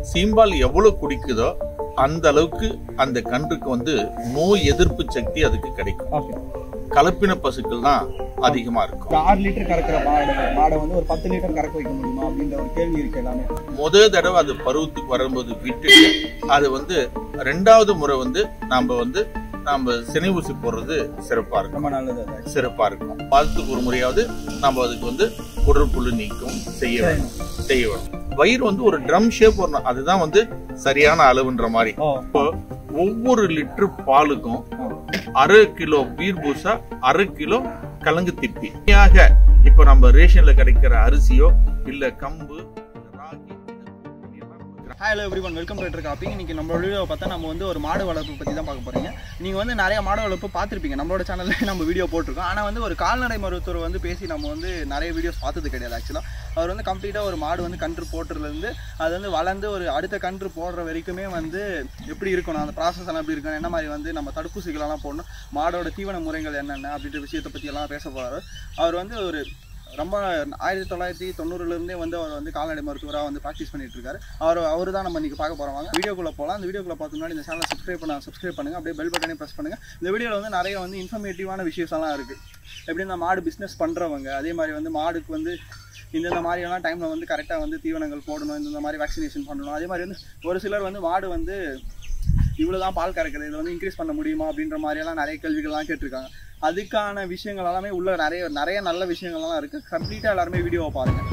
சீம்பால் எவ்வளவு குடிக்குதோ அந்த அளவுக்கு அந்த கன்றுக்கு வந்து நோய் எதிர்ப்பு சக்தி அதுக்கு கிடைக்கும் ஓகே கலப்பின பசுக்கள் தான் அதிகமா இருக்கும் ஒரு ஆறு லிட்டர் கறக்கிற மாடு மாடை வந்து ஒரு பத்து லிட்டர் கறக்க வைக்க முடியுமா அப்படின்ற ஒரு கேள்வி இருக்கு எல்லாமே முத தடவை அது பருவத்துக்கு வரும்போது விட்டுட்டு அது வந்து ரெண்டாவது முறை வந்து நாம வந்து நாம சினை ஊசி போடுறது சிறப்பா இருக்கும் ரொம்ப நல்லது அது சிறப்பா இருக்கும் மாதத்துக்கு ஒரு முறையாவது நம்ம அதுக்கு வந்து குடற்புழு நீக்கம் செய்ய வேணும் செய்ய வேணும் வயிறு வந்து ஒரு ட்ரம் ஷேப் வரணும் அதுதான் வந்து சரியான அளவுன்ற மாதிரி ஓ இப்போ ஒவ்வொரு லிட்டர் பாலுக்கும் ஆ. அரை கிலோ பீர் பூசா அரை கிலோ கலங்கு திப்பி தனியாக இப்ப நம்ம ரேஷன்ல கிடைக்கிற அரிசியோ இல்ல கம்பு ராகி hi hello everyone welcome to காப்பிங் இன்னைக்கு நம்மளோட வீடியோ பார்த்தா நம்ம வந்து ஒரு மாடு வளர்ப்பு பற்றி தான் பார்க்க போறீங்க நீங்கள் வந்து நிறைய மாடு வளர்ப்பு பார்த்துருப்பீங்க நம்மளோட சேனல்ல நம்ம வீடியோ போட்டிருக்கோம் ஆனால் வந்து ஒரு கால்நடை மருத்துவர் வந்து பேசி நம்ம வந்து நிறைய வீடியோஸ் பார்த்தது கிடையாது ஆக்சுவலாக அவர் வந்து கம்ப்ளீட்டாக ஒரு மாடு வந்து கன்று போட்டுறதுலேருந்து அது வந்து வளர்ந்து ஒரு அடுத்த கன்று போடுற வரைக்குமே வந்து எப்படி இருக்கணும் அந்த ப்ராசஸ் எல்லாம் எப்படி இருக்கணும் என்ன மாதிரி வந்து நம்ம தடுப்பூசிகளெல்லாம் போடணும் மாடோட தீவன முறைகள் என்னென்ன அப்படின்ற விஷயத்தை பற்றி எல்லாம் பேச போகிறாரு அவர் வந்து ஒரு ரொம்ப ஆயிரத்தி தொள்ளாயிரத்தி தொண்ணூறுலேருந்தே வந்து அவர் வந்து கால்நடை மருத்துவராக வந்து ப்ராக்டிஸ் பண்ணிட்டு இருக்காரு அவர் அவர் தான் நம்ம இன்னைக்கு பார்க்க போகிறோம் வாங்க வீடியோக்குள்ளே போகலாம் அந்த வீடியோக்குள்ள பார்த்து முன்னாடி இந்த சேனலை சப்ஸ்கிரைப் பண்ண சப்ஸ்கிரைப் பண்ணுங்க அப்படியே பெல் பட்டனே ப்ரெஸ் பண்ணுங்க இந்த வீடியோவில் வந்து நிறைய வந்து இன்ஃபர்மேட்டிவான விஷயஸ் எல்லாம் இருக்குது எப்படி இந்த மாடு பிஸ்னஸ் பண்ணுறவங்க அதே மாதிரி வந்து மாடுக்கு வந்து இந்தந்த மாதிரியெல்லாம் டைமில் வந்து கரெக்டாக வந்து தீவனங்கள் போடணும் இந்த மாதிரி வேக்சினேஷன் பண்ணணும் அதே மாதிரி வந்து ஒரு சிலர் வந்து மாடு வந்து இவ்வளோ தான் பால் கறக்குது இதை வந்து இன்க்ரீஸ் பண்ண முடியுமா அப்படின்ற மாதிரியெல்லாம் நிறைய கேள்விகள்லாம் கேட்டிருக்காங்க அதுக்கான விஷயங்கள் எல்லாமே உள்ள நிறைய நிறைய நல்ல விஷயங்கள்லாம் இருக்குது கம்ப்ளீட்டாக எல்லாருமே வீடியோவை பாருங்கள்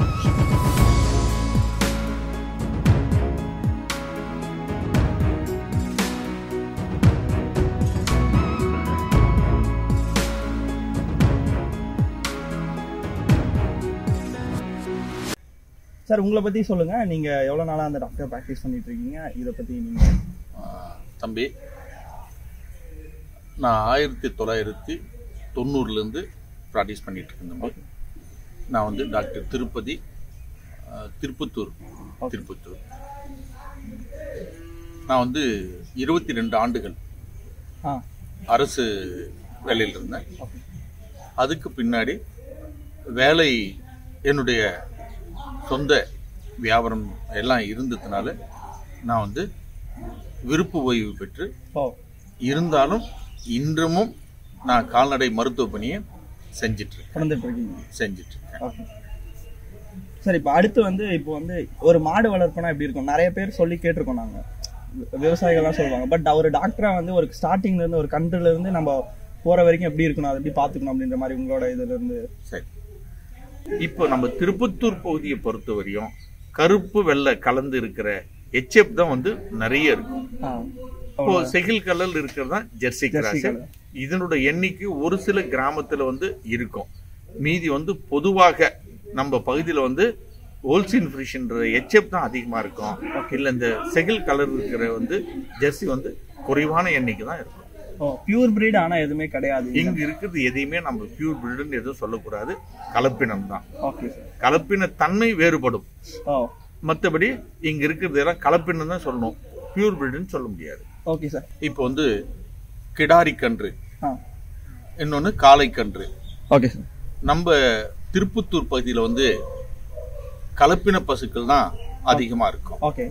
சார் உங்களை பற்றி சொல்லுங்கள் நீங்கள் எவ்வளோ நாளாக அந்த டாக்டர் ப்ராக்டிஸ் பண்ணிட்டு இருக்கீங்க இதை பற்றி நீங்கள் ஆஹ் தம்பி நான் ஆயிரத்தி தொள்ளாயிரத்தி தொண்ணூறுலேருந்து ப்ராக்டிஸ் பண்ணிட்டு இருக்கேன் தம்பி நான் வந்து டாக்டர் திருப்பதி ஆஹ் திருப்பத்தூர் திருப்பத்தூர் நான் வந்து இருபத்தி ரெண்டு ஆண்டுகள் ஆ அரசு வேலையில் இருந்தேன் ஓகே அதுக்கு பின்னாடி வேலை என்னுடைய சொந்த வியாபாரம் எல்லாம் இருந்ததுனால நான் வந்து விருப்பு ஓய்வு பெற்று ஓ இருந்தாலும் இன்றமும் நான் கால்நடை மருத்துவ பணியை செஞ்சிட்டு இருக்கேன் பிறந்துட்டு இருக்கீங்க செஞ்சிட்டு இருக்கேன் ஓகே சார் இப்போ அடுத்து வந்து இப்போ வந்து ஒரு மாடு வளர்ப்புனா எப்படி இருக்கும் நிறைய பேர் சொல்லி கேட்டிருக்கோம் நாங்க வி- விவசாயிகள்லாம் சொல்லுவாங்க பட் ஒரு டாக்டரா வந்து ஒரு ஸ்டார்டிங்ல இருந்து ஒரு கன்றுல இருந்து நம்ம போற வரைக்கும் எப்படி இருக்கணும் அதை எப்படி பாத்துக்கணும் அப்படின்ற மாதிரி உங்களோட இதுல இருந்து சரி இப்போ நம்ம திருப்பத்தூர் பகுதியை பொறுத்த வரையும் கருப்பு வெள்ளை கலந்து இருக்கிற எச்எப் தான் வந்து நிறைய இருக்கும் ஆ, இப்போ செகில் கலர் இருக்கிறது தான் ஜெர்சி கிராஸ் colour. இதனோட எண்ணிக்கை ஒரு சில கிராமத்துல வந்து இருக்கும் மீதி வந்து பொதுவாக நம்ம பகுதியில வந்து ஹோல்சீன் ஃபிரிஷ்ன்ற எச்எப் தான் அதிகமா இருக்கும் இல்ல இந்த செகில் கலர் இருக்கிற வந்து ஜெர்சி வந்து குறைவான எண்ணிக்கை தான் இருக்கும் ஓ பியூர் பிரீட் ஆனா எதுவுமே கிடையாது இங்க இருக்கிறது எதையுமே நம்ம பியூர் பில்டுன்னு எதுவும் சொல்லக்கூடாது கலப்பினம் தான் ஓகே சார் கலப்பின தன்மை வேறுபடும் ஓ மற்றபடி இங்க இருக்கிறது எல்லாம் கலப்பினம் தான் சொல்லணும் பியூர் பில்டுன்னு சொல்ல முடியாது ஓகே சார் இப்போ வந்து கிடாரி கன்று ஆ இன்னொன்னு காளை கன்று ஓகே சார் நம்ம திருப்பத்தூர் பகுதியில வந்து கலப்பின பசுக்கள் தான் அதிகமா இருக்கும் ஓகே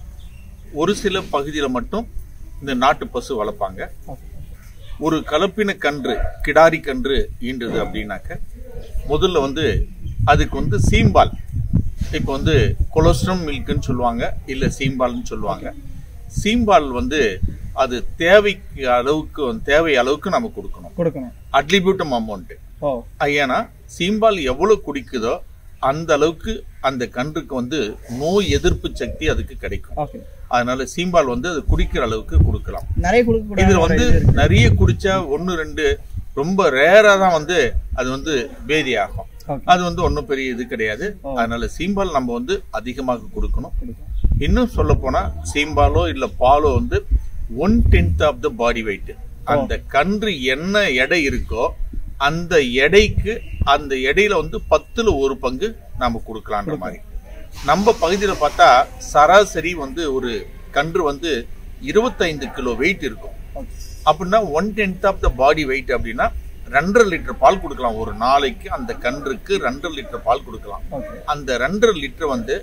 ஒரு சில பகுதியில மட்டும் இந்த நாட்டு பசு வளர்ப்பாங்க ஓகே ஒரு கலப்பின கன்று கிடாரி கன்று ஈன்றது அப்படின்னாக்க முதல்ல வந்து அதுக்கு வந்து சீம்பால் இப்போ வந்து கொலஸ்ட்ரம் மில்க்னு சொல்லுவாங்க இல்ல சீம்பால்னு சொல்லுவாங்க சீம்பால் வந்து அது தேவைக்கு அளவுக்கு தேவை அளவுக்கு நம்ம கொடுக்கணும் கொடுக்கணும் அட்லிபியூட்டம் அமௌண்ட் ஓ ஏன்னா சீம்பால் எவ்வளவு குடிக்குதோ அந்த அளவுக்கு அந்த கன்றுக்கு வந்து நோய் எதிர்ப்பு சக்தி அதுக்கு கிடைக்கும் ஓகே அதனால சீம்பால் வந்து அது குடிக்கிற அளவுக்கு கொடுக்கலாம் நிறைய கொடுக்க இதுல வந்து கூடாது இருக்கு நிறைய குடிச்சா ஒன்னு ரெண்டு ரொம்ப ரேரா தான் வந்து அது வந்து பேதி ஆகும் ஓகே அது வந்து ஒன்றும் பெரிய இது கிடையாது ஓ. அதனால சீம்பால் நம்ம வந்து அதிகமாக கொடுக்கணும் கொடுக்கணும் இன்னும் சொல்ல போனா சீம்பாலோ இல்ல பாலோ வந்து one tenth of the body weight அந்த கன்று என்ன எடை இருக்கோ அந்த எடைக்கு அந்த எடையில வந்து பத்துல ஒரு பங்கு நாம கொடுக்கலான்ற மாதிரி நம்ம பகுதியில பார்த்தா சராசரி வந்து ஒரு கன்று வந்து இருபத்தைந்து கிலோ வெயிட் இருக்கும் ஓகே அப்படின்னா one tenth of the body weight அப்படின்னா ரெண்டரை லிட்டர் பால் கொடுக்கலாம் ஒரு நாளைக்கு அந்த கன்றுக்கு ரெண்டரை லிட்டர் பால் கொடுக்கலாம் ஓகே அந்த ரெண்டரை லிட்டர் வந்து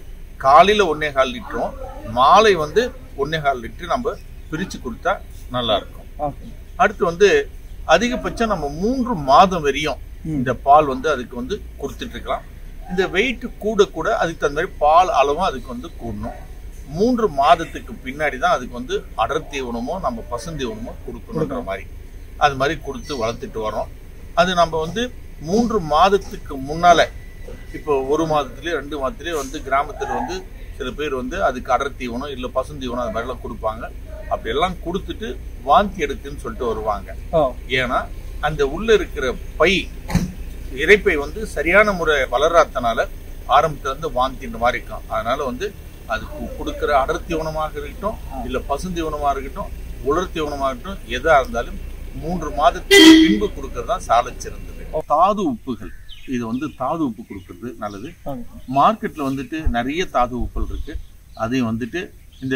காலையில ஒன்னே கால் லிட்டரும் மாலை வந்து ஒன்னே கால் லிட்டர் நம்ம பிரிச்சு கொடுத்தா நல்லா இருக்கும் ஓகே அடுத்து வந்து அதிகபட்சம் நம்ம மூன்று மாதம் வரையும் ம். இந்த பால் வந்து அதுக்கு வந்து கொடுத்துட்டு இருக்கலாம் இந்த வெயிட் கூட கூட அதுக்கு தகுந்த மாதிரி பால் அளவும் அதுக்கு வந்து கூடணும் மூன்று மாதத்துக்கு பின்னாடி தான் அதுக்கு வந்து அடர் தீவனமோ நம்ம பசுந்தீவனமோ கொடுக்கணுன்ற மாதிரி அது மாதிரி கொடுத்து வளர்த்துட்டு வரோம் அது நம்ம வந்து மூன்று மாதத்துக்கு முன்னால இப்போ ஒரு மாதத்துலயே ரெண்டு மாதத்துலயே வந்து கிராமத்துல வந்து சில பேர் வந்து அதுக்கு அடர் தீவனம் இல்ல பசுந்தீவனம் அது மாதிரிலாம் கொடுப்பாங்க அப்படி எல்லாம் கொடுத்துட்டு வாந்தி எடுக்குன்னு சொல்லிட்டு வருவாங்க ஓ ஏன்னா அந்த உள்ள இருக்கிற பை இறைப்பை வந்து சரியான முறை வளராதனால ஆரம்பத்துல இருந்து வாந்தின்ற மாதிரி இருக்கும் அதனால வந்து அதுக்கு கொடுக்கிற அடர் தீவனமாக இருக்கட்டும் இல்ல பசுந்தீவனமா இருக்கட்டும் உலர் தீவனமா இருக்கட்டும் எதா இருந்தாலும் மூன்று மாதத்துக்கு பின்பு கொடுக்கறது தான் சாலை சிறந்தது தாது உப்புகள் இது வந்து தாது உப்பு கொடுக்கறது நல்லது ஓகே மார்க்கெட்ல வந்துட்டு நிறைய தாது உப்புகள் இருக்கு அதையும் வந்துட்டு இந்த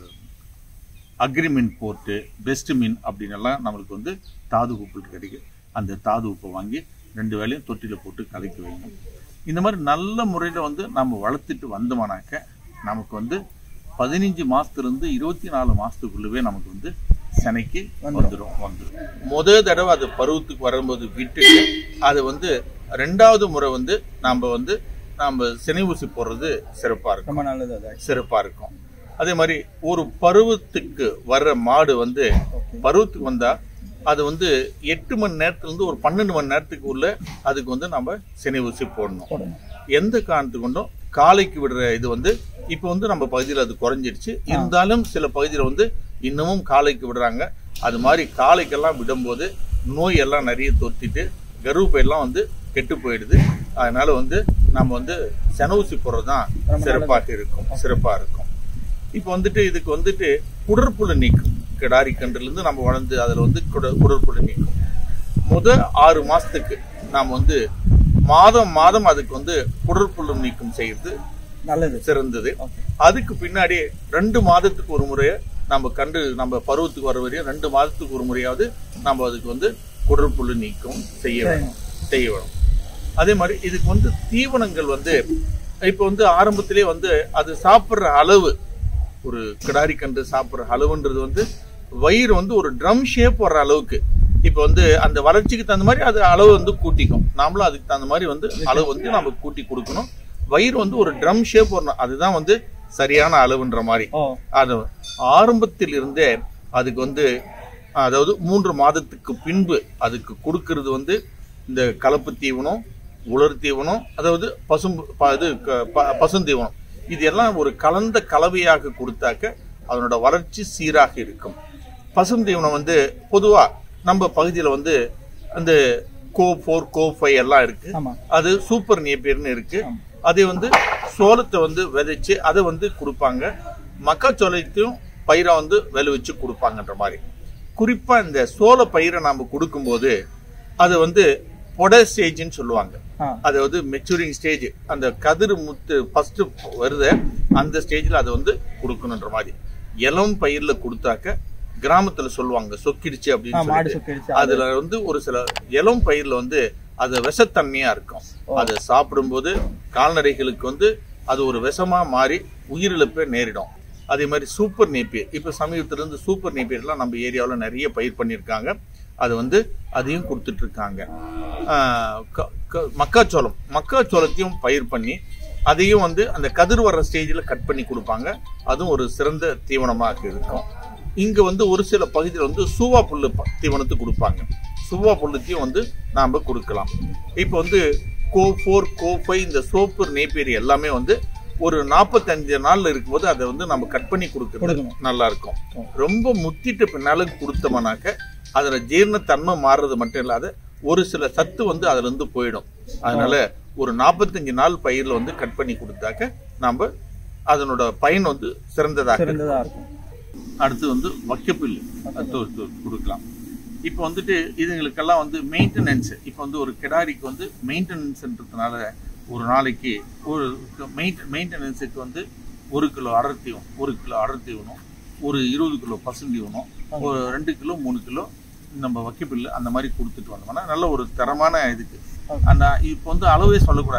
அக்ரிமெண்ட் போட்டு பெஸ்ட் மீன் அப்படின்னு எல்லாம் நம்மளுக்கு வந்து தாது உப்பு கிடைக்கும் அந்த தாது உப்பை வாங்கி ரெண்டு வேளையும் தொட்டில போட்டு கலக்கி வைங்க இந்த மாதிரி நல்ல முறையில் வந்து நம்ம வளர்த்துட்டு வந்தோம்னாக்க நமக்கு வந்து பதினஞ்சு மாசத்துல இருந்து இருபத்தி நாலு மாசத்துக்குள்ளவே நமக்கு வந்து செனைக்கு வந்துடும் வந்துடும் முத தடவை அது பருவத்துக்கு வரும்போது விட்டுட்டு அது வந்து ரெண்டாவது முறை வந்து நாம வந்து நாம சினை ஊசி போடுறது சிறப்பா இருக்கும் ரொம்ப நல்லது அது சிறப்பா இருக்கும் அதே மாதிரி ஒரு பருவத்துக்கு வர்ற மாடு வந்து ஓகே பருவத்துக்கு வந்தா அது வந்து எட்டு மணி நேரத்துல இருந்து ஒரு பன்னெண்டு மணி நேரத்துக்கு உள்ள அதுக்கு வந்து நம்ம சினை ஊசி போடணும் போடுங்க எந்த காரணத்துக்கு கொண்டும் காலைக்கு விடுற இது வந்து இப்போ வந்து நம்ம பகுதியில் அது குறைஞ்சிடுச்சு இருந்தாலும் சில பகுதியில் வந்து இன்னமும் காலைக்கு விடுறாங்க அது மாதிரி காலைக்கெல்லாம் விடும்போது நோய் எல்லாம் நிறைய தொத்திட்டு கருப்பையெல்லாம் வந்து கெட்டு போயிடுது அதனால வந்து நம்ம வந்து செனவுசி போடுறது தான் ரொம்ப சிறப்பாக இருக்கும் சிறப்பா இருக்கும் இப்போ வந்துட்டு இதுக்கு வந்துட்டு குடற்புழு நீக்கும் கிடாரி கன்றுல இருந்து நம்ம வளர்ந்து அதுல வந்து குட- குடற்புழு நீக்கும் முத ஆறு மாசத்துக்கு நாம் வந்து மாதம் மாதம் அதுக்கு வந்து குடற்புழு நீக்கம் செய்யறது நல்லது சிறந்தது ஓகே அதுக்கு பின்னாடி ரெண்டு மாதத்துக்கு ஒரு முறைய நம்ம கண்டு நம்ம பருவத்துக்கு வர வரையும் ரெண்டு மாதத்துக்கு ஒரு முறையாவது நம்ம அதுக்கு வந்து குடற்புழு நீக்கம் செய்ய வேணும் செய்ய வேணும் அதே மாதிரி இதுக்கு வந்து தீவனங்கள் வந்து இப்போ வந்து ஆரம்பத்திலே வந்து அது சாப்பிட்ற அளவு ஒரு கிடாரி கன்று சாப்பிட்ற அளவுன்றது வந்து வயிறு வந்து ஒரு ட்ரம் ஷேப் வர்ற அளவுக்கு இப்போ வந்து அந்த வளர்ச்சிக்கு தகுந்த மாதிரி அது அளவு வந்து கூட்டிக்கும் நாமளும் அதுக்கு தகுந்த மாதிரி வந்து அளவு வந்து நம்ம கூட்டி கொடுக்கணும் வயிறு வந்து ஒரு ட்ரம் ஷேப் வரணும் அதுதான் வந்து சரியான அளவுன்ற மாதிரி ஓ அது ஆரம்பத்தில் இருந்தே அதுக்கு வந்து அதாவது மூன்று மாதத்துக்கு பின்பு அதுக்கு கொடுக்கிறது வந்து இந்த கலப்பு தீவனம் உலர் தீவனம் அதாவது பசும் ப- இது க- ப- பசுந்தீவனம் இது எல்லாம் ஒரு கலந்த கலவையாக கொடுத்தாக்க அதனோட வளர்ச்சி சீராக இருக்கும் பசும் தீவனம் வந்து பொதுவா நம்ம பகுதியில் வந்து அந்த கோ ஃபோர் கோ ஃபைவ் எல்லாம் இருக்கு ஆமா அது சூப்பர் நேப்பியர்னு இருக்கு ஆமா. அதை வந்து சோளத்தை வந்து விதைச்சு அதை வந்து கொடுப்பாங்க மக்காச்சோளத்தையும் பயிரை வந்து விளைவிச்சு கொடுப்பாங்கன்ற மாதிரி குறிப்பா இந்த சோள பயிரை நாம கொடுக்கும்போது அது வந்து பொட ஸ்டேஜ்னு சொல்லுவாங்க ஆ அதாவது மெச்சூரிங் ஸ்டேஜ் அந்த கதிர் முத்து ஃபர்ஸ்ட் வருது அந்த ஸ்டேஜ்ல அதை வந்து கொடுக்கணுன்ற மாதிரி இளம் பயிர்ல கொடுத்தாக்க கிராமத்துல சொல்லுவாங்க சொக்கிடுச்சு ஆ, அப்படின்னு மாடு சொல்லிட்டு சுக்கிடுச்சு அதுல வந்து ஒரு சில இளம் பயிர்ல வந்து அது விஷத்தன்மையா இருக்கும் அதை சாப்பிடும்போது கால்நடைகளுக்கு வந்து அது ஒரு விஷமா மாறி உயிரிழப்பே நேரிடும் அதே மாதிரி சூப்பர் நேப்பியர் இப்ப சமீபத்துல இருந்து சூப்பர் நேப்பியர்லாம் நம்ம ஏரியாவுல நிறைய பயிர் பண்ணியிருக்காங்க அது வந்து அதையும் கொடுத்துட்டு இருக்காங்க ஆஹ் க- க- மக்காச்சோளம் மக்காச்சோளத்தையும் பயிர் பண்ணி அதையும் வந்து அந்த கதிர் வர்ற ஸ்டேஜில் கட் பண்ணி கொடுப்பாங்க அதுவும் ஒரு சிறந்த தீவனமாக இருக்கும் இங்க வந்து ஒரு சில பகுதியில் வந்து சூவா புல்லு ப- தீவனத்துக்கு கொடுப்பாங்க சூவா புல்லுத்தையும் வந்து நாம கொடுக்கலாம் இப்போ வந்து கோ ஃபோர் கோ ஃபைவ் இந்த சோப்பு நேப்பேரி எல்லாமே வந்து ஒரு நாற்பத்தஞ்சு நாள்ல இருக்கும்போது அதை வந்து நம்ம கட் பண்ணி கொடுக்கறது கொடுக்கணும். நல்லா இருக்கும் ரொம்ப முத்திட்டு பின்னால கொடுத்தோம்னாக்க அதுல ஜீரணத்தன்மை மாறுறது மட்டும் இல்லாத ஒரு சில சத்து வந்து அதுல இருந்து போயிடும் அதனால ஒரு நாற்பத்தஞ்சு நாள் பயிர்ல வந்து கட் பண்ணி கொடுத்தாக்க நாம அதனோட பயன் வந்து சிறந்ததாக இருக்கும். சிறந்ததா இருக்கும் அடுத்து வந்து வக்கப்புல் கொடுக்கலாம் இப்போ வந்துட்டு இதுங்களுக்கெல்லாம் வந்து மெயின்டெனன்ஸ் இப்போ வந்து ஒரு கிடாரிக்கு வந்து மெயின்டெனன்ஸ்ன்றதுனால ஒரு நாளைக்கு ஒரு மெயின்டெனன்ஸுக்கு வந்து ஒரு கிலோ அடர்த்தியும் ஒரு கிலோ அடர்த்திவனும் ஒரு இருபது கிலோ பசுந்தீவனம் ஒரு ரெண்டு கிலோ மூணு கிலோ நம்ம வக்கிப்பில் அந்த மாதிரி கொடுத்துட்டு வந்தோம்னா நல்ல ஒரு தரமான இதுக்கு அந்த இப்போ வந்து அளவே சொல்லக்கூடாது ஒரு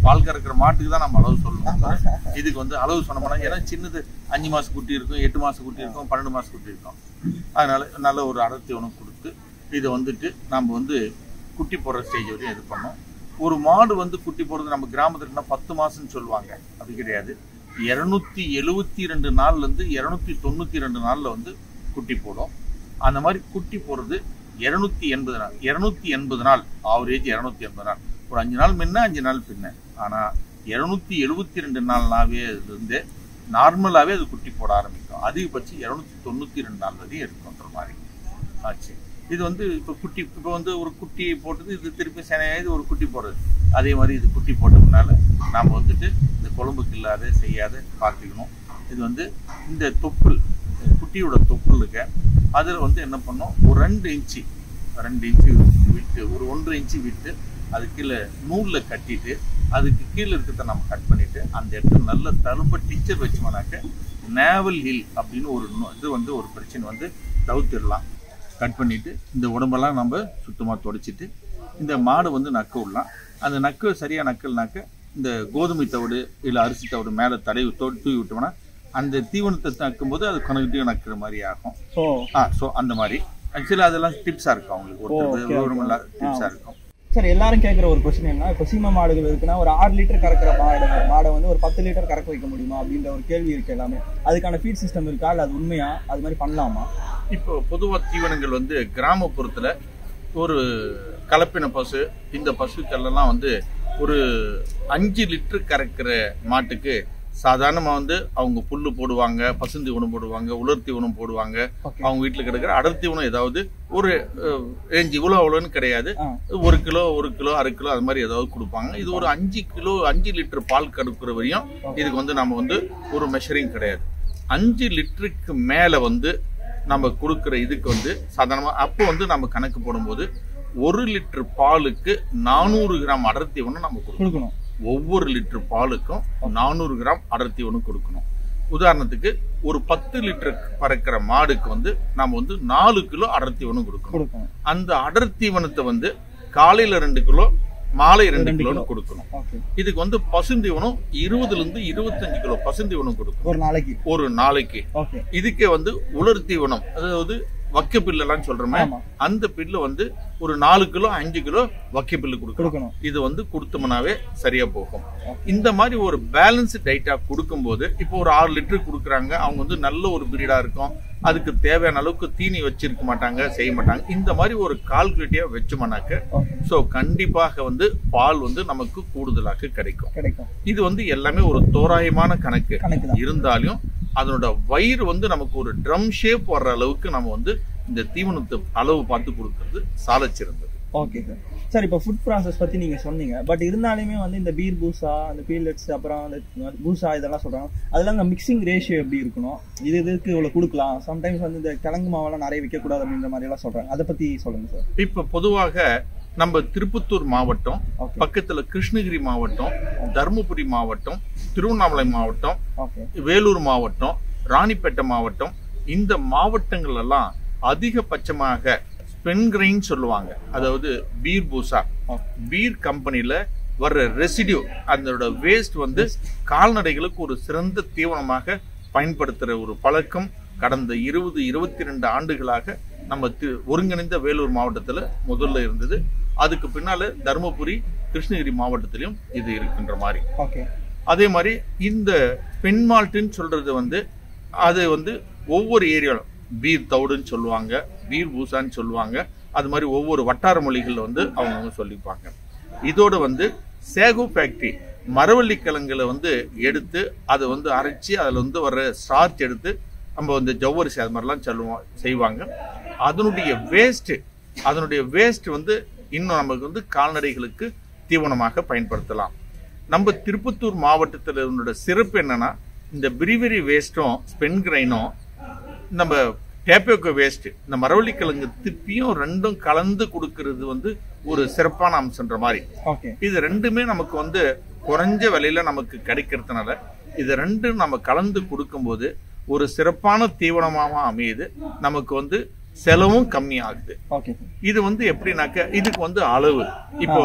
பால் கறக்கிற மாட்டுக்கு தான் நம்ம அளவு சொல்லணும் இதுக்கு வந்து அளவு சொன்னோம்னா ஏன்னா சின்னது அஞ்சு மாசம் குட்டி இருக்கும் எட்டு மாசம் குட்டி இருக்கும் பன்னெண்டு மாசம் குட்டி இருக்கும் அதனால நல்ல ஒரு அடர்த்தி உணவு கொடுத்து இதை வந்துட்டு நம்ம வந்து குட்டி போடுற ஸ்டேஜ் வரையும் இது பண்ணோம் ஒரு மாடு வந்து குட்டி போடுறது நம்ம கிராமத்துல பத்து மாசம்னு சொல்லுவாங்க அப்படி கிடையாது இருநூத்தி எழுவத்தி ரெண்டு நாள்ல இருந்து இருநூத்தி தொண்ணூத்தி ரெண்டு நாள்ல வந்து குட்டி போடும் அந்த மாதிரி குட்டி போடுறது இருநூத்தி எண்பது நாள் இருநூத்தி எண்பது நாள் ஆவரேஜ் இருநூத்தி எண்பது நாள் ஒரு அஞ்சு நாள் முன்ன அஞ்சு நாள் பின்ன ஆனா இருநூத்தி எழுவத்தி ரெண்டு நாள்னாவே இருந்து நார்மலாவே அது குட்டி போட ஆரம்பிக்கும் அதிகபட்சம் இருநூத்தி தொண்ணூத்தி ரெண்டு நாள் வரையும் இருக்குன்ற மாதிரி ஆச்சு இது வந்து இப்போ குட்டி இப்போ வந்து ஒரு குட்டி போட்டது இது திருப்பி சனையாகி ஒரு குட்டி போடுறது அதே மாதிரி இது குட்டி போட்டதுனால நாம் வந்துட்டு இந்த குழம்புக்கு இல்லாத செய்யாத பார்த்துக்கணும் இது வந்து இந்த தொப்புள் குட்டியோட தொப்புள் இருக்க அதில் வந்து என்ன பண்ணோம் ஒரு ரெண்டு இன்ச்சு ரெண்டு இன்ச்சு விட்டு ஒரு ஒன்றரை இன்ச்சு விட்டு அது கீழே நூலில் கட்டிட்டு அதுக்கு கீழே இருக்கிறத நம்ம கட் பண்ணிட்டு அந்த இடத்துல நல்ல தழும்ப டீச்சர் வச்சோம்னாக்க நேவல் ஹில் அப்படின்னு ஒரு நோ- இது வந்து ஒரு பிரச்சனை வந்து தவிர்த்திடலாம் கட் பண்ணிட்டு இந்த உடம்பெல்லாம் நம்ம சுத்தமாக துடைச்சிட்டு இந்த மாடு வந்து நக்க விடலாம் அந்த நக்க சரியாக நக்கல்னாக்க இந்த கோதுமை தவிடு இல்லை அரிசி தவிடு மேலே தடவி தோ- தூவி விட்டோம்னா அந்த தீவனத்தை நக்கும்போது அது கணக்கிட்டையும் நக்கிற மாதிரி ஆகும் ஓ ஆ ஸோ அந்த மாதிரி ஆக்சுவலாக அதெல்லாம் டிப்ஸாக இருக்கும் அவங்களுக்கு okay, ஒருத்தர் okay. விவரமில்லா டிப்ஸாக இருக்கும் சார் எல்லாரும் கேட்குற ஒரு கொஸ்டின் என்ன இப்போ சீம மாடுகள் இருக்குன்னா ஒரு ஆறு லிட்டர் கறக்கிற மாடு மாடை வந்து ஒரு பத்து லிட்டர் கறக்க வைக்க முடியுமா அப்படின்ற ஒரு கேள்வி இருக்கு எல்லாமே அதுக்கான ஃபீட் சிஸ்டம் இருக்கா இல்லை அது உண்மையா அது மாதிரி பண்ணலாமா இப்போ பொதுவாக தீவனங்கள் வந்து கிராமப்புறத்தில் ஒரு கலப்பின பசு இந்த பசுக்கள்லாம் வந்து ஒரு அஞ்சு லிட்டர் கறக்கிற மாட்டுக்கு சாதாரணமாக வந்து அவங்க புல்லு போடுவாங்க பசுந்தி உணவு போடுவாங்க உலர்த்தி உணவு போடுவாங்க ஓகே அவங்க வீட்டில் கிடக்கிற அடர்த்தி உணவு ஏதாவது ஒரு ரேஞ்ச் இவ்வளோ அவ்வளோன்னு கிடையாது ஆ ஒரு கிலோ ஒரு கிலோ அரை கிலோ அது மாதிரி ஏதாவது கொடுப்பாங்க இது ஒரு அஞ்சு கிலோ அஞ்சு லிட்டர் பால் கடுக்கிற வரையும் இதுக்கு வந்து நம்ம வந்து ஒரு மெஷரிங் கிடையாது அஞ்சு லிட்டருக்கு மேலே வந்து நம்ம கொடுக்குற இதுக்கு வந்து சாதாரணமாக அப்போ வந்து நம்ம கணக்கு போடும்போது ஒரு லிட்டர் பாலுக்கு நானூறு கிராம் அடர்த்தி ஒன்று நம்ம கொடுக்கணும் கொடுக்கணும் ஒவ்வொரு லிட்டர் பாலுக்கும் நானூறு கிராம் அடர்த்தி ஒன்று கொடுக்கணும் உதாரணத்துக்கு ஒரு பத்து லிட்டர் பறக்கிற மாடுக்கு வந்து நம்ம வந்து நாலு கிலோ அடர்த்தி ஒன்று கொடுக்கணும் கொடுக்கணும் அந்த அடர் தீவனத்தை வந்து காலையில ரெண்டு கிலோ மாலை ரெண்டு ரெண்டு கிலோன்னு கிலோ. கொடுக்கணும் ஓகே இதுக்கு வந்து பசுந்தீவனம் இருபதுல இருந்து இருபத்தஞ்சு கிலோ பசுந்தீவனம் கொடுக்கணும் ஒரு நாளைக்கு ஒரு நாளைக்கு ஓகே இதுக்கே வந்து உலர் தீவனம் அதாவது வக்க பில்லெல்லாம் சொல்றோமே ஆமா அந்த பில்லு வந்து ஒரு நாலு கிலோ அஞ்சு கிலோ வக்க பில்லு கொடுக்கணும் கொடுக்கணும் இது வந்து கொடுத்தோம்னாவே சரியா போகும் Okay. இந்த மாதிரி ஒரு பேலன்ஸ் டைட்டா கொடுக்கும்போது இப்போ ஒரு ஆறு லிட்டர் கொடுக்குறாங்க அவங்க வந்து நல்ல ஒரு பிரீடா இருக்கும் அதுக்கு தேவையான அளவுக்கு தீனி வச்சிருக்க மாட்டாங்க செய்ய மாட்டாங்க இந்த மாதிரி ஒரு கால்குலேட்டிவா வச்சோம்னாக்க ஓகே ஸோ கண்டிப்பாக வந்து பால் வந்து நமக்கு கூடுதலாக கிடைக்கும் கிடைக்கும் இது வந்து எல்லாமே ஒரு தோராயமான கணக்கு கணக்கு தான் இருந்தாலும் அதனோட வயிறு வந்து நமக்கு ஒரு ட்ரம் ஷேப் வர்ற அளவுக்கு நம்ம வந்து இந்த தீவனத்தை அளவு பார்த்து கொடுக்கறது சாலச் சிறந்தது ஓகே சார் சார் இப்போ ஃபுட் ப்ராசஸ் பற்றி நீங்கள் சொன்னீங்க பட் இருந்தாலுமே வந்து இந்த பீர் பூசா அந்த பீலட்ஸ் அப்புறம் அந்த பூசா இதெல்லாம் சொல்கிறாங்க அதெல்லாம் இந்த மிக்சிங் ரேஷியோ எப்படி இருக்கணும் இது இதுக்கு இவ்வளோ கொடுக்கலாம் சம்டைம்ஸ் வந்து இந்த கிழங்கு மாவெல்லாம் நிறைய விற்கக்கூடாது அப்படின்ற மாதிரி எல்லாம் சொல்கிறாங்க அதை பற்றி சொல்லுங்கள் சார் இப்ப பொதுவாக நம்ம திருப்பத்தூர் மாவட்டம் ஓகே பக்கத்துல கிருஷ்ணகிரி மாவட்டம் தருமபுரி மாவட்டம் திருவண்ணாமலை மாவட்டம் ஓகே வேலூர் மாவட்டம் ராணிப்பேட்டை மாவட்டம் இந்த மாவட்டங்கள் எல்லாம் அதிகபட்சமாக ஸ்பென்கிரைன் சொல்லுவாங்க அதாவது பீர் பூசா ஓகே பீர் கம்பெனில வர்ற ரெசிடியூ அதோட வேஸ்ட் வந்து கால்நடைகளுக்கு ஒரு சிறந்த தீவனமாக பயன்படுத்துற ஒரு பழக்கம் கடந்த இருபது இருபத்தி ரெண்டு ஆண்டுகளாக நம்ம தி- ஒருங்கிணைந்த வேலூர் மாவட்டத்துல முதல்ல இருந்தது அதுக்கு பின்னால தருமபுரி கிருஷ்ணகிரி மாவட்டத்திலும் இது இருக்கின்ற மாதிரி ஓகே அதே மாதிரி இந்த பெண் மால்ட்டுன்னு சொல்றது வந்து அது வந்து ஒவ்வொரு ஏரியாலும் பீர் தவுடுன்னு சொல்லுவாங்க பீர் பூசான்னு சொல்லுவாங்க அது மாதிரி ஒவ்வொரு வட்டார மொழிகள்ல வந்து அவங்க சொல்லிப்பாங்க இதோட வந்து சேகோ ஃபேக்டரி மரவள்ளி கிழங்குல வந்து எடுத்து அதை வந்து அரைச்சி அதில் வந்து வர்ற ஸ்டார்ச் எடுத்து நம்ம வந்து ஜவ்வரிசி அது மாதிரிலாம் சொல்லுவோம் செய்வாங்க அதனுடைய வேஸ்ட் அதனுடைய வேஸ்ட் வந்து இன்னும் நமக்கு வந்து கால்நடைகளுக்கு தீவனமாக பயன்படுத்தலாம் நம்ம திருப்பத்தூர் மாவட்டத்தில் இருந்த சிறப்பு என்னன்னா இந்த பிரிவரி வேஸ்ட்டும் ஸ்பென்கிரைனும் நம்ம டேப்போக்கோ வேஸ்ட் இந்த மரவள்ளிக்கிழங்கு திப்பியும் ரெண்டும் கலந்து கொடுக்கறது வந்து ஒரு சிறப்பான அம்சன்ற மாதிரி ஓகே இது ரெண்டுமே நமக்கு வந்து குறைஞ்ச விலையில நமக்கு கிடைக்கிறதுனால இது ரெண்டும் நம்ம கலந்து கொடுக்கும்போது ஒரு சிறப்பான தீவனமாக அமையுது நமக்கு வந்து செலவும் கம்மி ஆகுது ஓகே இது வந்து எப்படின்னாக்க இதுக்கு வந்து அளவு இப்போ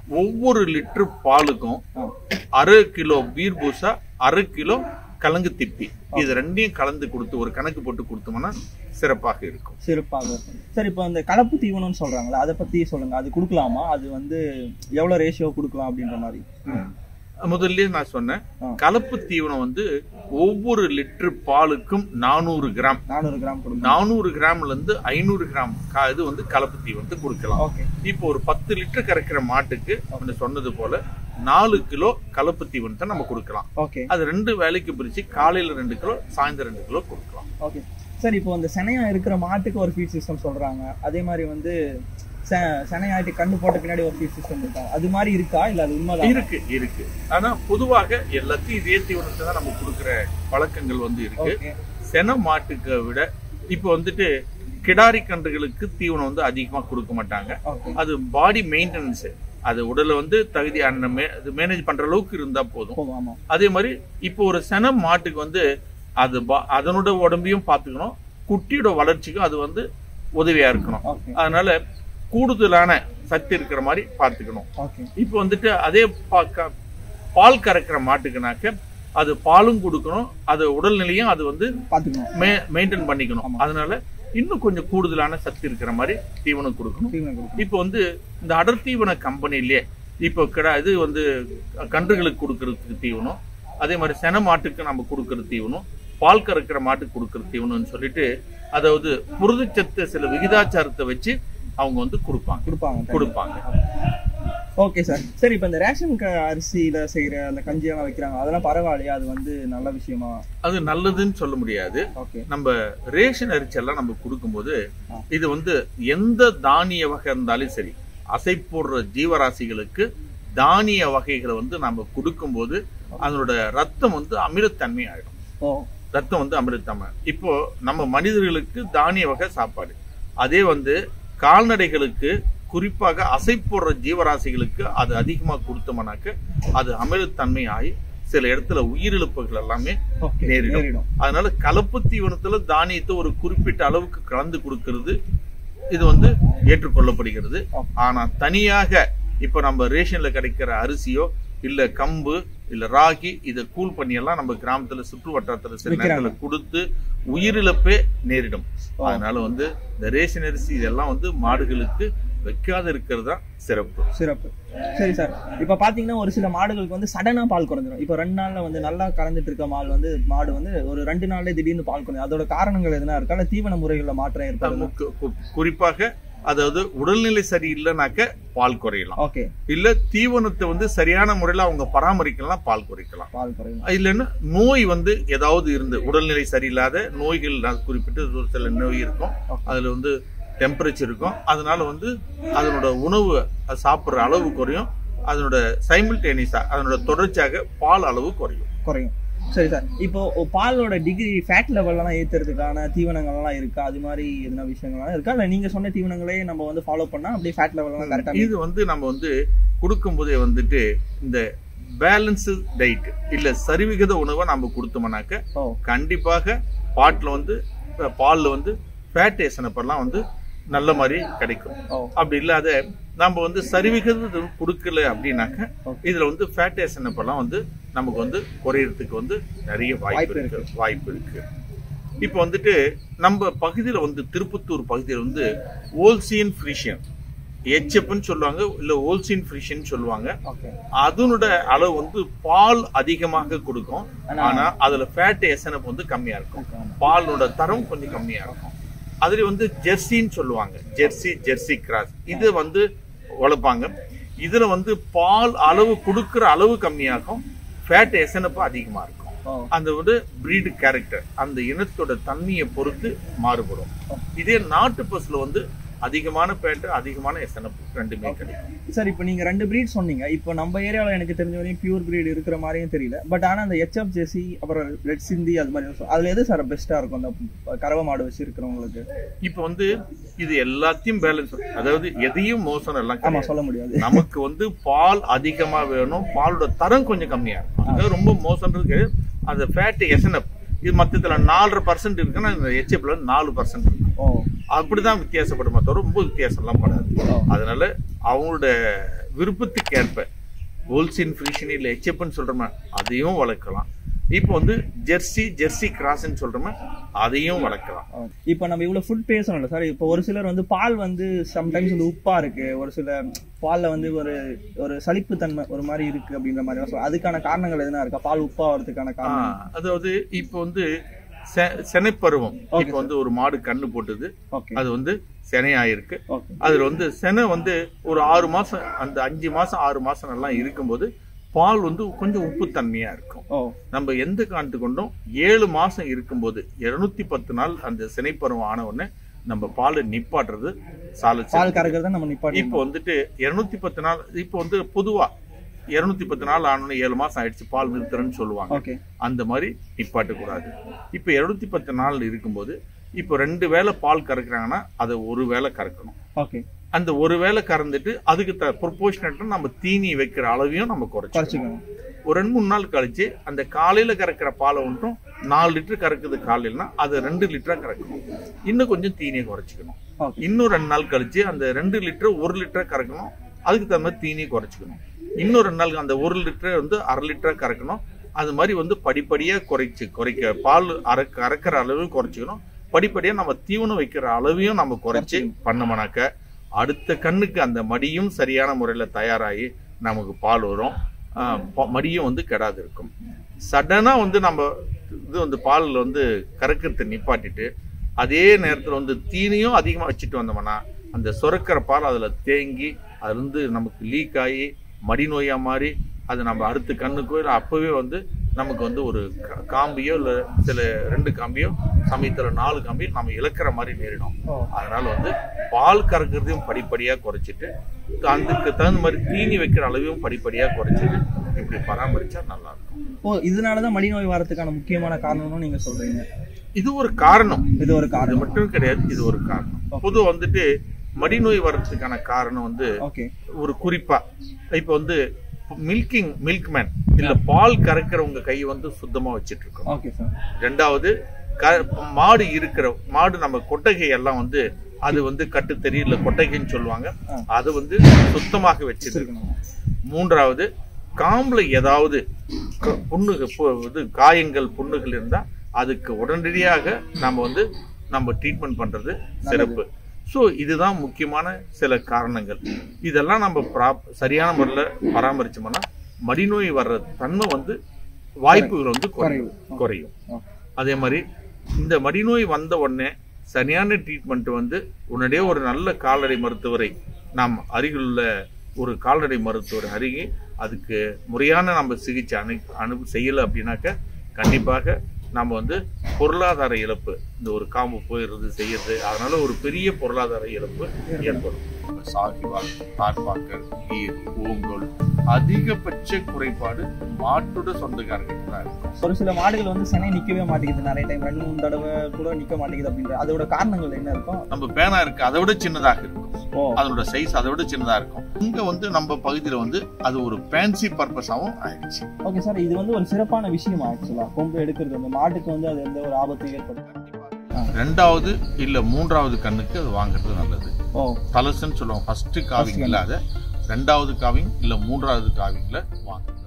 ஒவ்வொரு லிட்டர் பாலுக்கும் ஆ. அரை கிலோ பீர் பூசா அரை கிலோ கலங்கு திப்பி இது ரெண்டையும் கலந்து கொடுத்து ஒரு கணக்கு போட்டு கொடுத்தோம்னா சிறப்பாக இருக்கும் சிறப்பாக இருக்கும் சார் இப்போ அந்த கலப்பு தீவனம்னு சொல்றாங்களா அதை பத்தி சொல்லுங்க அது கொடுக்கலாமா அது வந்து எவ்வளவு ரேஷியோ கொடுக்கலாம் அப்படின்ற மாதிரி முதல்ல நான் சொன்னேன் ஆ. கலப்பு தீவனம் வந்து ஒவ்வொரு லிட்டர் பாலுக்கும் நானூறு கிராம் நானூறு கிராம் கொடுக்கலாம் நானூறு கிராம்ல இருந்து ஐநூறு கிராம் கா- இது வந்து கலப்பு தீவனத்தை கொடுக்கலாம் ஓகே இப்போ ஒரு பத்து லிட்டர் கறக்கிற மாட்டுக்கு அவங்க சொன்னது போல நாலு கிலோ கலப்பு தீவனத்தை நம்ம கொடுக்கலாம் ஓகே அது ரெண்டு வேலைக்கு பிரிச்சு காலையில ரெண்டு கிலோ சாயந்தரம் ரெண்டு கிலோ கொடுக்கலாம் ஓகே சார் இப்போ அந்த செனையா இருக்கிற மாட்டுக்கு ஒரு ஃபீட் சிஸ்டம் சொல்றாங்க அதே மாதிரி வந்து செ- செனையாட்டி கண்ணு போட்ட பின்னாடி ஒரு ஃபீட் சிஸ்டம் இருக்காங்க அது மாதிரி இருக்கா இல்ல அது உண்மைதான் இருக்கு இருக்கு ஆனா பொதுவாக எல்லாத்தையும் இதே தீவனத்தை தான் நம்ம கொடுக்குற பழக்கங்கள் வந்து இருக்கு ஓகே சென மாட்டுக்கு விட இப்போ வந்துட்டு கிடாரி கன்றுகளுக்கு தீவனம் வந்து அதிகமா கொடுக்க மாட்டாங்க ஓகே அது பாடி மெயின்டெனன்ஸ் அது உடலை வந்து தகுதியான மே- அது மேனேஜ் பண்ற அளவுக்கு இருந்தா போதும் போதும் ஆமா அதே மாதிரி இப்போ ஒரு சென மாட்டுக்கு வந்து அது பா- அதனோட உடம்பையும் பார்த்துக்கணும் குட்டியோட வளர்ச்சிக்கும் அது வந்து உதவியா இருக்கணும் ஓகே அதனால கூடுதலான சத்து இருக்கிற மாதிரி பார்த்துக்கணும் ஓகே இப்போ வந்துட்டு அதே பா- க- பால் கறக்கிற மாட்டுக்குனாக்க அது பாலும் கொடுக்கணும் அது உடல்நிலையும் அது வந்து பாத்துக்கணும் மெயின்டைன் பண்ணிக்கணும் ஆமா. அதனால இன்னும் கொஞ்சம் கூடுதலான சத்து இருக்கிற மாதிரி தீவனம் கொடுக்கணும் தீவனம் கொடுக்கணும் இப்போ வந்து இந்த அடர் தீவன கம்பெனிலேயே இப்போ கிடா இது வந்து கன்றுகளுக்கு கொடுக்கறதுக்கு தீவனம் அதே மாதிரி சென மாட்டுக்கு நம்ம கொடுக்கற தீவனம் பால் கறக்கிற மாட்டுக்கு கொடுக்கற தீவனம்னு சொல்லிட்டு அதாவது புரதச்சத்து சில விகிதாச்சாரத்தை வச்சு அவங்க வந்து கொடுப்பாங்க கொடுப்பாங்க கொடுப்பாங்க ஓகே சார் சரி இப்போ இந்த ரேஷன் க அரிசியில செய்யற அந்த கஞ்சியெல்லாம் வைக்கிறாங்க அதெல்லாம் பரவாயில்லையா அது வந்து நல்ல விஷயமா அது நல்லதுன்னு சொல்ல முடியாது ஓகே நம்ம ரேஷன் அரிச்செல்லாம் நம்ம கொடுக்கும்போது ஆ. இது வந்து எந்த தானிய வகை இருந்தாலும் சரி அசை போடுற ஜீவராசிகளுக்கு தானிய வகைகளை வந்து நம்ம கொடுக்கும்போது அதனோட ரத்தம் வந்து அமிலத்தன்மை ஆயிடும் ஓ ரத்தம் வந்து அமிர்தம இப்போ நம்ம மனிதர்களுக்கு தானிய வகை சாப்பாடு அதே வந்து கால்நடைகளுக்கு குறிப்பாக அசை போடுற ஜீவராசிகளுக்கு அது அதிகமா கொடுத்தோம்னாக்க அது அமிலத்தன்மை ஆகி சில இடத்துல உயிரிழப்புகள் எல்லாமே ஓகே நேரிடும். நேரிடும் அதனால கலப்பு தீவனத்துல தானியத்தை ஒரு குறிப்பிட்ட அளவுக்கு கலந்து கொடுக்கிறது இது வந்து ஏற்றுக்கொள்ளப்படுகிறது Okay. ஆனா தனியாக இப்ப நம்ம ரேஷன்ல கிடைக்கிற அரிசியோ இல்ல கம்பு இல்ல ராகி இதை கூல் பண்ணி எல்லாம் நம்ம கிராமத்துல சுற்று வட்டாரத்துல சில விக்கிறாங்க. நேரத்துல கொடுத்து உயிரிழப்பே நேரிடும் ஓ. அதனால வந்து இந்த ரேஷன் அரிசி இதெல்லாம் வந்து மாடுகளுக்கு வைக்காத இருக்கிறது தான் சிறப்பு சிறப்பு சரி சார் இப்போ பாத்தீங்கன்னா ஒரு சில மாடுகளுக்கு வந்து சடனா பால் குறைஞ்சிரும் இப்போ ரெண்டு நாள்ல வந்து நல்லா கறந்துட்டு இருக்க மால் வந்து மாடு வந்து ஒரு ரெண்டு நாள்ல திடீர்னு பால் குறையும் அதோட காரணங்கள் எதுனா இருக்கா இல்ல தீவன முறைகள்ல மாற்றம் ஏற்படுது கு- கு- குறிப்பாக அதாவது உடல்நிலை சரியில்லைனாக்க பால் குறையலாம் ஓகே இல்ல தீவனத்தை வந்து சரியான முறையில அவங்க பராமரிக்கலாம் பால் குறைக்கலாம் பால் குறையும் இல்லைன்னா நோய் வந்து ஏதாவது இருந்து உடல்நிலை சரியில்லாத நோய்கள் நான் குறிப்பிட்டு ஒரு சில நோய் இருக்கும் அதுல வந்து டெம்பரேச்சர் இருக்கும் அதனால வந்து அதனோட உணவு அது சாப்பிடுற அளவு குறையும் அதனோட சைமில்டேனியஸா அதனோட தொடர்ச்சியாக பால் அளவு குறையும் குறையும் சரி சார் இப்போ பாலோட டிகிரி ஃபேட் லெவல்லாம் ஏத்துறதுக்கான தீவனங்கள்லாம் இருக்கா அது மாதிரி எதுனா விஷயங்கள்லாம் இருக்கா இல்ல நீங்க சொன்ன தீவனங்களே நம்ம வந்து ஃபாலோ பண்ணா அப்படியே ஃபேட் லெவல்லாம் கரெக்டா இது வந்து நம்ம வந்து கொடுக்கும்போதே வந்துட்டு இந்த பேலன்ஸ் டயட் இல்ல சரிவிகித உணவை நம்ம கொடுத்தோம்னாக்க ஓ கண்டிப்பாக பாட்டில் வந்து அஹ், பால்ல வந்து ஃபேட் ஏசனப்பெல்லாம் வந்து நல்ல மாதிரி கிடைக்கும் ஓ அப்படி இல்லாத நம்ம வந்து சரிவிகித கொடுக்கல அப்படின்னாக்க Okay. இதுல வந்து ஃபேட் ஏசனப்பெல்லாம் வந்து நமக்கு வந்து குறையறதுக்கு வந்து நிறைய வாய்ப்பு வாய்ப்பு இருக்கு வாய்ப்பு இருக்கு இப்போ வந்துட்டு நம்ம பகுதியில வந்து திருப்பத்தூர் பகுதியில் வந்து ஓல்சியன் ஃப்ரிஷியன் எச்எப்னு சொல்லுவாங்க இல்ல ஓல்சியன் ஃப்ரிஷியன் சொல்லுவாங்க ஓகே அதனோட அளவு வந்து பால் அதிகமாக கொடுக்கும் ஆனா- ஆனா அதுல ஃபேட் எசனப் வந்து கம்மியா இருக்கும் ஓகே ஆமா. பாலோட தரம் கொஞ்சம் கம்மியா இருக்கும் அதுல வந்து ஜெர்சின்னு சொல்லுவாங்க ஜெர்சி ஜெர்சி கிராஸ் இது வந்து வளர்ப்பாங்க இதுல வந்து பால் அளவு கொடுக்கிற அளவு கம்மியாகும் ஃபேட் எசனப்பு அதிகமா இருக்கும் ஓ அந்த வந்து பிரீடு கேரக்டர் அந்த இனத்தோட தன்மையை பொறுத்து மாறுபடும் இதே நாட்டு பசுல வந்து அதிகமான ஃபேட் அதிகமான எசனப்பு ரெண்டுமே கிடைக்கும் சார் இப்போ நீங்க ரெண்டு பிரீட் சொன்னீங்க இப்போ நம்ம ஏரியாவில் எனக்கு தெரிஞ்ச வரையும் பியூர் பிரீட் இருக்கிற மாதிரியும் தெரியல பட் ஆனா அந்த ஹெச்எஃப் ஜெர்சி அப்புறம் ரெட் சிந்தி அது மாதிரி சொ- அதுல எது சார் பெஸ்டா இருக்கும் அந்த கறவை மாடு வச்சு இருக்கிறவங்களுக்கு இப்ப வந்து இது எல்லாத்தையும் பேலன்ஸ் அதாவது எதையும் மோசம் எல்லாம் ஆமா கிடையாது. சொல்ல முடியாது நமக்கு வந்து பால் அதிகமா வேணும் பாலோட தரம் கொஞ்சம் கம்மியா இருக்கும் அதாவது ரொம்ப மோசம்ன்றது அந்த ஃபேட் எசனப் இது மொத்தத்துல நாலரை பர்சன்ட் இருக்குன்னா இந்த ஹெச்எப்ல நாலு பர்சன்ட் இருக்கும் ஓ அப்படிதான் வித்தியாசப்படுமா தவிர ரொம்ப வித்தியாசம் எல்லாம் படாது ஓ. அதனால அவங்களோட விருப்பத்துக்கு ஏற்ப ஹோல்சீன் ஃப்ரீஷன் இல்லை ஹெச்எப்னு சொல்கிறோமே அதையும் வளர்க்கலாம் இப்போ வந்து ஜெர்சி ஜெர்சி கிராஸ்ன்னு சொல்கிறோமே அதையும் வளர்க்கலாம் இப்போ நம்ம இவ்வளவு ஃபுட் பேசணும்ல சார் இப்போ ஒரு சிலர் வந்து பால் வந்து சம்டைம்ஸ் வந்து உப்பா இருக்கு ஒரு சில பால்ல வந்து ஒரு ஒரு சலிப்பு தன்மை ஒரு மாதிரி இருக்கு அப்படின்ற மாதிரி எல்லாம் சொல்லுவாங்க. அதுக்கான காரணங்கள் எதுனா இருக்கா பால் உப்பா வரதுக்கான ஆ, காரணம் அதாவது இப்போ வந்து செ- செனைப்பருவம் Okay, இப்போ வந்து ஒரு மாடு கண்ணு போட்டுது ஓகே அது வந்து செனையாயிருக்கு ஓகே அதுல வந்து செனை வந்து ஒரு ஆறு மாசம் அந்த அஞ்சு மாசம் ஆறு மாசம் எல்லாம் இருக்கும்போது பால் வந்து கொஞ்சம் உப்புத்தன்மையா இருக்கும் ஓ நம்ம எந்த காரணத்து கொண்டும் ஏழு மாசம் இருக்கும்போது இருநூத்தி பத்து நாள் அந்த சினைப்பருவம் ஆன உடனே நம்ம பால் நிப்பாட்டுறது சால பால் கறக்கிறத நம்ம நிப்பாட்டி இப்போ வந்துட்டு இருநூத்தி பத்து நாள் இப்போ வந்து பொதுவா இருநூத்தி பத்து நாள் ஆனோன்னு ஏழு மாசம் ஆயிடுச்சு பால் நிறுத்துறேன்னு சொல்லுவாங்க ஓகே அந்த மாதிரி நிப்பாட்டக்கூடாது இப்போ இருநூத்தி பத்து நாள் இருக்கும்போது இப்போ ரெண்டு வேளை பால் கறக்குறாங்கன்னா அதை ஒரு வேளை கறக்கணும் ஓகே அந்த ஒரு வேளை கறந்துட்டு அதுக்கு த ப்ரொபோஷனட்டா நம்ம தீனி வைக்கிற அளவையும் நம்ம குறைச்சிக்கணும் குறைச்சிக்கணும் ஒரு ரெண்டு மூணு நாள் கழிச்சு அந்த காலையில கறக்கிற பாலை ஒன்றும் நாலு லிட்டர் கறக்குது காலையிலனா அது ரெண்டு லிட்டரா கறக்கணும் இன்னும் கொஞ்சம் தீனியை குறைச்சிக்கணும் ஓகே இன்னும் ரெண்டு நாள் கழிச்சு அந்த ரெண்டு லிட்டர் ஒரு லிட்டரா கறக்கணும் அதுக்கு தகுந்த மாதிரி தீனியை குறைச்சிக்கணும் இன்னும் ரெண்டு நாளுக்கு அந்த ஒரு லிட்டர் வந்து அரை லிட்டரா கறக்கணும் அது மாதிரி வந்து படிப்படியா குறைச்சு குறைக்க பால் அறக்க அறக்கிற அளவையும் குறைச்சிக்கணும் படிப்படியா நம்ம தீவனம் வைக்கிற அளவையும் நம்ம குறைச்சு பண்ணோம்னாக்க அடுத்த கண்ணுக்கு அந்த மடியும் சரியான முறையில தயாராகி நமக்கு பால் வரும் ஆஹ் ப- மடியும் வந்து கெடாது இருக்கும் சடனா வந்து நம்ம இது வந்து பாலில் வந்து கறக்கிறத நிப்பாட்டிட்டு அதே நேரத்தில் வந்து தீனியும் அதிகமாக வச்சுட்டு வந்தோம்னா அந்த சுரக்கிற பால் அதில் தேங்கி அது வந்து நமக்கு லீக் ஆகி மடி நோயா மாறி அது நம்ம அடுத்த கண்ணுக்கோ இல்லை அப்பவே வந்து நமக்கு வந்து ஒரு கா- காம்பியோ இல்லை சில ரெண்டு காம்பியோ சமயத்தில் நாலு காம்பியோ நம்ம இழக்கிற மாதிரி நேரிடும் ஓ அதனால வந்து பால் கறக்கிறதையும் படிப்படியா குறைச்சிட்டு அதுக்கு தகுந்த மாதிரி தீனி வைக்கிற அளவையும் படிப்படியா குறைச்சிட்டு இப்படி பராமரிச்சா நல்லா இருக்கும் ஓ இதனாலதான் மடி நோய் வரதுக்கான முக்கியமான காரணம்னு நீங்க சொல்றீங்க இது ஒரு காரணம் இது ஒரு அது காரணம் மட்டும் கிடையாது இது ஒரு காரணம் பொது வந்துட்டு மடிநோய் வர்றதுக்கான காரணம் வந்து ஓகே ஒரு குறிப்பா இப்ப வந்து மில்கிங் மில்க்மேன் இல்ல பால் கறக்கிறவங்க கை வந்து சுத்தமா வச்சிட்டு இருக்கணும் ஓகே சார் ரெண்டாவது க- மாடு இருக்கிற மாடு நம்ம கொட்டகை எல்லாம் வந்து அது வந்து கட்டுத்தறி இல்ல கொட்டகைன்னு சொல்லுவாங்க ஆ. அது வந்து சுத்தமாக வச்சிருக்கு இருக்கணும் மூன்றாவது காம்புல ஏதாவது க- புண்ணுகள் பு- இது காயங்கள் புண்ணுகள் இருந்தா அதுக்கு உடனடியாக நம்ம வந்து நம்ம ட்ரீட்மெண்ட் பண்றது சிறப்பு ஸோ இதுதான் முக்கியமான சில காரணங்கள் இதெல்லாம் நம்ம ப்ராப் சரியான முறையில் பராமரிச்சோம்னா மடிநோய் வர்ற தன்மை வந்து வாய்ப்புகள் வந்து குறையும் குறையும் ஓகே அதே மாதிரி இந்த மடிநோய் வந்த உடனே சரியான ட்ரீட்மெண்ட் வந்து உடனடியே ஒரு நல்ல கால்நடை மருத்துவரை நாம் அருகிலுள்ள ஒரு கால்நடை மருத்துவர் அருகே அதுக்கு முறையான நம்ம சிகிச்சை அனு அனு செய்யலை அப்படின்னாக்க கண்டிப்பாக நம்ம வந்து பொருளாதார இழப்பு இந்த ஒரு காம்பு போயிடுறது செய்யறது அதனால ஒரு பெரிய பொருளாதார இழப்பு ஏற்படும் சாகிவால் தார்பாக்கர் ஈர் ஓங்கோல் அதிகபட்ச குறைபாடு மாட்டோட சொந்தக்காரர்கள் தான் இருக்கும் ஒரு சில மாடுகள் வந்து சென்னை நிக்கவே மாட்டேங்குது நிறைய டைம் ரெண்டு மூணு தடவை கூட நிக்க மாட்டேங்குது அப்படின்ற அதோட காரணங்கள் என்ன இருக்கும் நம்ம பேனா இருக்கு அதை விட சின்னதாக இருக்கும் ஓ அதோட சைஸ் அதை விட சின்னதா இருக்கும் இங்க வந்து நம்ம பகுதியில வந்து அது ஒரு ஃபேன்சி பர்பஸாவும் ஆயிடுச்சு ஓகே சார் இது வந்து ஒரு சிறப்பான விஷயம் ஆக்சுவலா கொம்பு எடுக்கிறது வந்து மாட்டுக்கு வந்து அது எந்த ஒரு ஆபத்தையும் ஏற்படுத்தும் ரெண்டாவது இல்ல மூன்றாவது கண்ணுக்கு அது வாங்குறது நல்லது ஓ தலசுன்னு சொல்லுவோம் ஃபர்ஸ்ட் காவிங் இல்லாத ரெண்டாவது காவிங் இல்ல மூன்றாவது காவிங்ல வாங்க